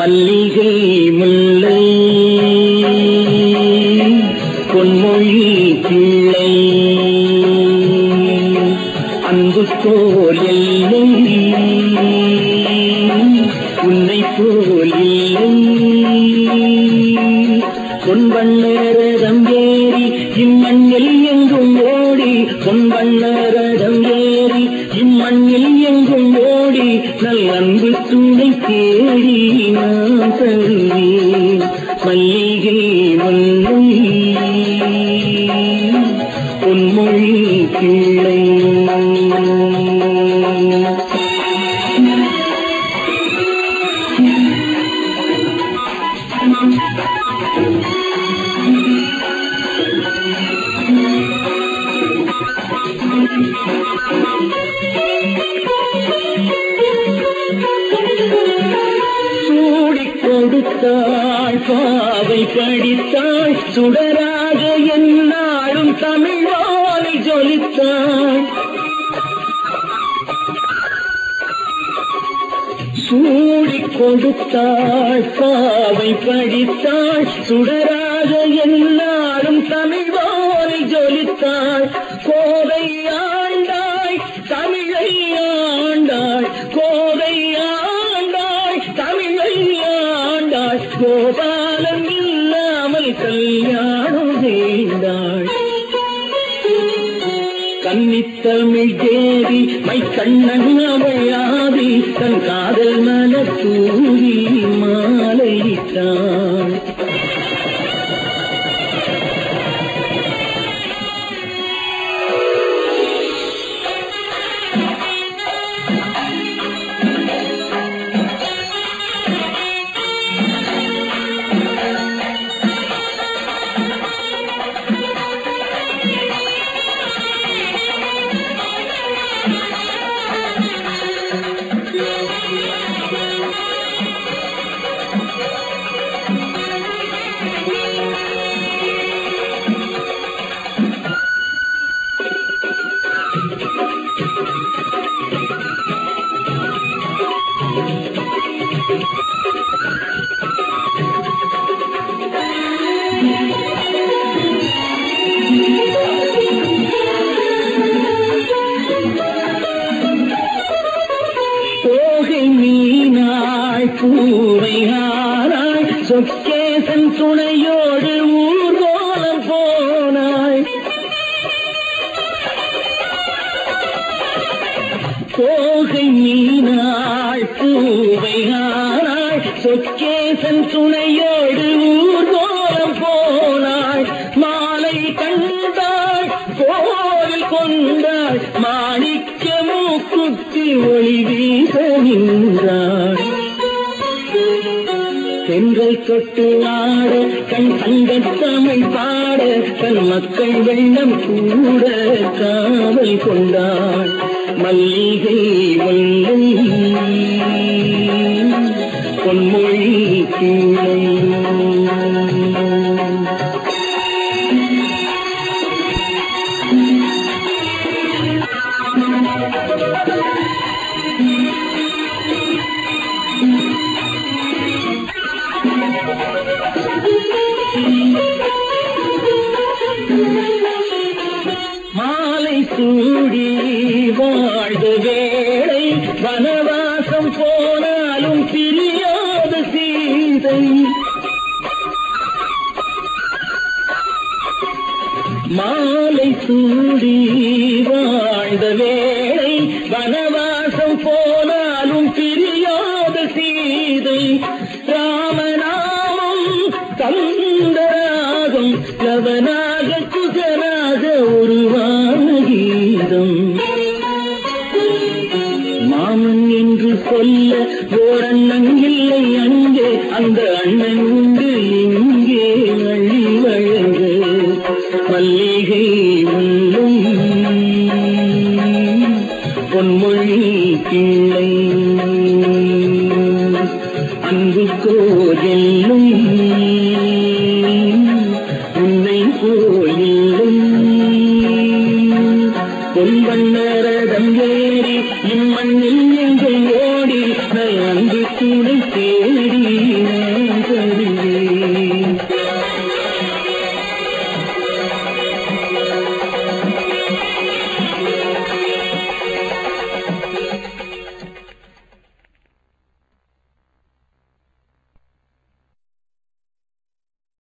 மல்லிகை முல்லை பொன்மொழி பிள்ளை அன்பு போல் எல்லை உன்னை போல் இல்லை பொன்வண்ணரதம் ஏறி இம்மண்ணில் எங்கும் ஓடி பொன்வண்ணரதம் ஏறி இம்மண்ணில் எங்கும் ஓடி நல் அன்பு துணை தேடி நான் தருவேன் மல்லிகை முல்லை பொன்மொழி கிள்ளை சூடிக் கொடுத்தாள் பாவை படித்தாள் சுடராக என்னாலும் தமிழ் வாழை ஜொலித்தாள் சூடிக் கொடுத்தாள் பாவை படித்தாள் சுடராக என்னாலும் தமிழ் வாழை ஜொலித்தாள் கோதை ஆண்டாய் தமிழை ஆண்டாள் கோதை ஆண்டாய் தமிழை ஆண்டாள் கோபாலம் இல்லாமல் கல்யாணம் செய்தாள் கன்னித்தமிழ் தேவி மை கண்ணன் அவளாதி தன் காதல் மன தூவி மாலையிட்டாள் தோகை மீனாள் பூவை ஆனாள் சொக்கேசன் துணையோடு ஊர்கோலம் போனாள் தோகை மீனாள் பூவை ஆனாள் சொக்கேசன் துணையோடு ஊர்கோலம் போனாள் மாலை கண்டாள் கோவில் கொண்டாள் மாணிக்க மூக்குத்தி ஒளி வீச நின்றாள் செங்கல் தொட்டு ஆட கண் தங்கத் தமிழ் பாட தன் மக்கள் வெள்ளம் கூட காவல் கொண்டாள் மல்லிகை முல்லை பொன்மொழி கிளை மாலை சூடி வாழ்ந்த வேளை வனவாசம் போனாலும் பிரியாத சீதை மாலை சூடி வாழ்ந்த வேளை வனவாசம் போனாலும் பிரியாத சீதை ராமநாமம் கந்தராகம் கவனாக குகனாக உருவான கீதம் மாமன் என்று சொல்ல ஓரண்ணன் இல்லை அங்கே அந்த அண்ணன் உண்டு இங்கே வழி வழங்க மல்லிகை உள்ளும் பொன்மொழி கிள்ளை அன்பு கோதெல்லும் உன்னை போலில்லை பொன்வண்ண